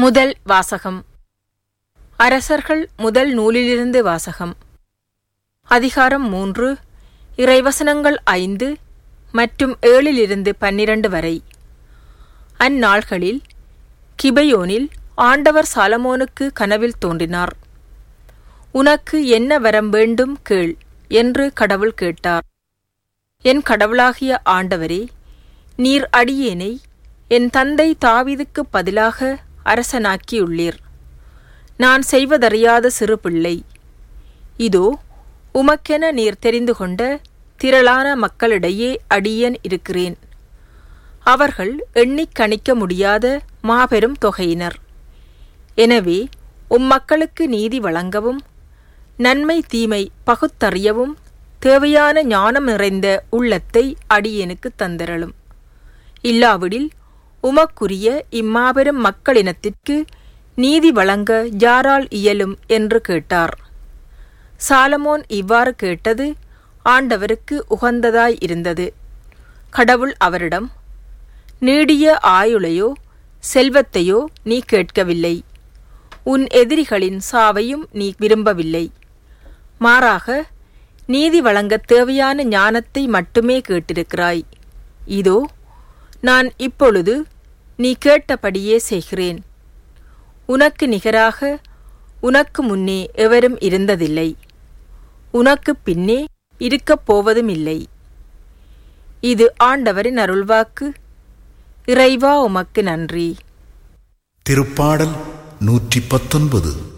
முதல் வாசகம் அரசர்கள் முதல் நூலிலிருந்து வாசகம் அதிகாரம் மூன்று இறைவசனங்கள் ஐந்து மற்றும் ஏழிலிருந்து பன்னிரண்டு வரை அந்நாள்களில் கிபையோனில் ஆண்டவர் சாலமோனுக்கு கனவில் தோன்றினார் உனக்கு என்ன வரம் வேண்டும் கேள் என்று கடவுள் கேட்டார் என் கடவுளாகிய ஆண்டவரே நீர் அடியேனை என் தந்தை தாவீதுக்குப் பதிலாக அரசனாக்கியுள்ளீர் நான் செய்வதறியாத சிறு பிள்ளை இதோ உமக்கென நீர் தெரிந்து கொண்ட திரளான மக்களிடையே அடியேன் இருக்கிறேன் அவர்கள் எண்ணிக் கணிக்க முடியாத மாபெரும் தொகையினர் எனவே உம் மக்களுக்கு நீதி வழங்கவும் நன்மை தீமை பகுத்தறியவும் தேவையான ஞானம் நிறைந்த உள்ளத்தை அடியேனுக்கு தந்திரளும் இல்லாவிடில் உமக்குரிய இம்மாபெரும் மக்களினத்திற்கு நீதி வழங்க யாரால் இயலும் என்று கேட்டார் சாலமோன் இவ்வாறு கேட்டது ஆண்டவருக்கு உகந்ததாய் இருந்தது கடவுள் அவரிடம் நீடிய ஆயுளையோ செல்வத்தையோ நீ கேட்கவில்லை உன் எதிரிகளின் சாவையும் நீ விரும்பவில்லை மாறாக நீதி வழங்கத் தேவையான ஞானத்தை மட்டுமே கேட்டிருக்கிறாய் இதோ நான் இப்பொழுது நீ கேட்டபடியே செய்கிறேன் உனக்கு நிகராக உனக்கு முன்னே எவரும் இருந்ததில்லை உனக்கு பின்னே இருக்கப் போவதும் இல்லை இது ஆண்டவரின் அருள்வாக்கு இறைவா உமக்கு நன்றி திருப்பாடல் நூற்றி பத்தொன்பது